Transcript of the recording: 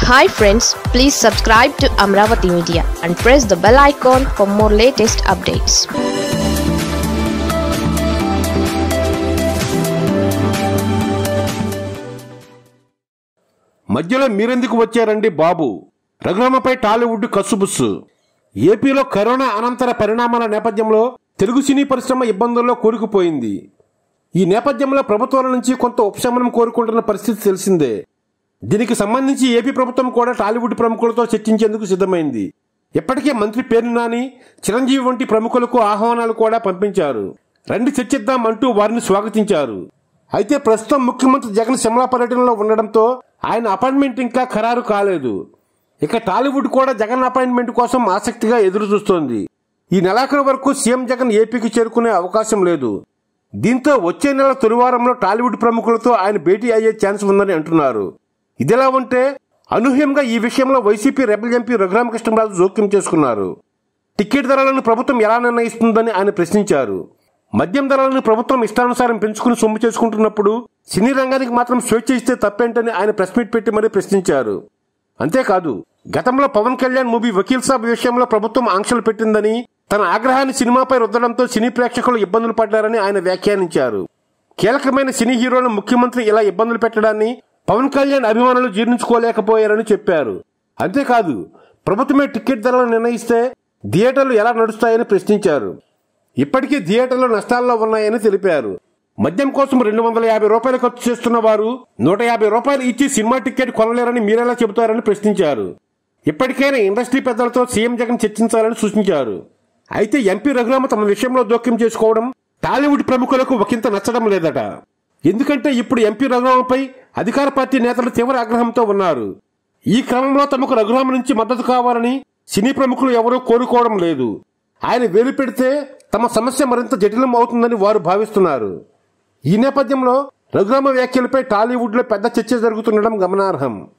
hi friends please subscribe to Amaravati media and press the bell icon for more latest updates మధ్యలో మీరెందుకు వచ్చారండి బాబు రఘురామపై టాలీవుడ్ కసుబుస్సు ఏపీలో corona అనంతర పరిణామాల నేపథ్యంలో తెలుగు సినీ పరిశ్రమ ఇబ్బందుల్లో కూరుకుపోయింది ఈ నేపథ్యంలో ప్రభుత్వాల నుంచి కొంత ఉపశమనం కోరుకుంటున్న పరిస్థితి తెలిసిందే దీనికి సంబంధించి ఏపీ ప్రభుత్వం కూడా టాలీవుడ్ ప్రముఖులతో చర్చించేందుకు సిద్ధమైంది ఇప్పటికే మంత్రి పేరు నాని చిరంజీవి వంటి ప్రముఖులకు ఆహ్వానాలు కూడా పంపించారు రండి చర్చిద్దాం అంటూ వారిని స్వాగతించారు అయితే ప్రస్తుతం ముఖ్యమంత్రి జగన్ సిమ్లా పర్యటనలో ఉండడంతో ఆయన అపాయింట్మెంట్ ఇంకా ఖరారు కాలేదు ఇక టాలీవుడ్ కూడా జగన్ అపాయింట్మెంట్ కోసం ఆసక్తిగా ఎదురు చూస్తోంది ఈ నెలాఖరు వరకు సీఎం జగన్ ఏపీకి చేరుకునే అవకాశం లేదు దీంతో వచ్చే నెల తొలివారంలో టాలీవుడ్ ప్రముఖులతో ఆయన భేటీ అయ్యే ఛాన్స్ ఉందని అంటున్నారు ఇదిలా ఉంటే అనూహ్యంగా ఈ విషయంలో వైసీపీ రెబల్ ఎంపీ రఘురామకృష్ణరాజు జోక్యం చేసుకున్నారు టికెట్ ధరలను ప్రభుత్వం ఎలా నిర్ణయిస్తుందని ఆయన ప్రశ్నించారు మద్యం ధరలను ప్రభుత్వం ఇష్టానుసారం పెంచుకుని సొమ్ము చేసుకుంటున్నప్పుడు సినీ రంగానికి మాత్రం స్వేచ్ఛ ఇస్తే తప్పేంటని ఆయన ప్రెస్ మీట్ పెట్టి మరీ ప్రశ్నించారు అంతేకాదు గతంలో పవన్ కళ్యాణ్ మూవీ వకీల్ సాబ్ విషయంలో ప్రభుత్వం ఆంక్షలు పెట్టిందని తన ఆగ్రహాన్ని సినిమాపై రుద్దడంతో సినీ ప్రేక్షకులు ఇబ్బందులు పడ్డారని ఆయన వ్యాఖ్యానించారు కీలకమైన సినీ హీరోలను ముఖ్యమంత్రి ఇలా ఇబ్బందులు పెట్టడాన్ని పవన్ కళ్యాణ్ అభిమానులు జీర్ణించుకోలేకపోయారని చెప్పారు అంతేకాదు ప్రభుత్వమే టికెట్ ధరలను నిర్ణయిస్తే థియేటర్లు ఎలా నడుస్తాయని ప్రశ్నించారు ఇప్పటికీ థియేటర్లు నష్టాల్లో ఉన్నాయని తెలిపారు మద్యం కోసం రెండు వందల యాభై రూపాయలు ఖర్చు చేస్తున్న వారు నూట యాభై రూపాయలు ఇచ్చి సినిమా టికెట్ కొనలేరని మీరెలా చెబుతారని ప్రశ్నించారు ఇప్పటికైనా ఇండస్ట్రీ పెద్దలతో సీఎం జగన్ చర్చించాలని సూచించారు అయితే ఎంపీ రఘురామ తమ విషయంలో జోక్యం చేసుకోవడం టాలీవుడ్ ప్రముఖులకు ఒకంత నచ్చడం లేదట ఎందుకంటే ఇప్పుడు ఎంపీ రఘురామపై అధికార పార్టీ నేతలు తీవ్ర ఆగ్రహంతో ఉన్నారు ఈ క్రమంలో తమకు రఘురామ నుంచి మద్దతు కావాలని సినీ ప్రముఖులు ఎవరూ కోరుకోవడం లేదు ఆయన వేలు పెడితే తమ సమస్య మరింత జటిలం అవుతుందని వారు భావిస్తున్నారు ఈ నేపథ్యంలో రఘురామ వ్యాఖ్యలపై టాలీవుడ్ లో పెద్ద చర్చ జరుగుతుండడం గమనార్హం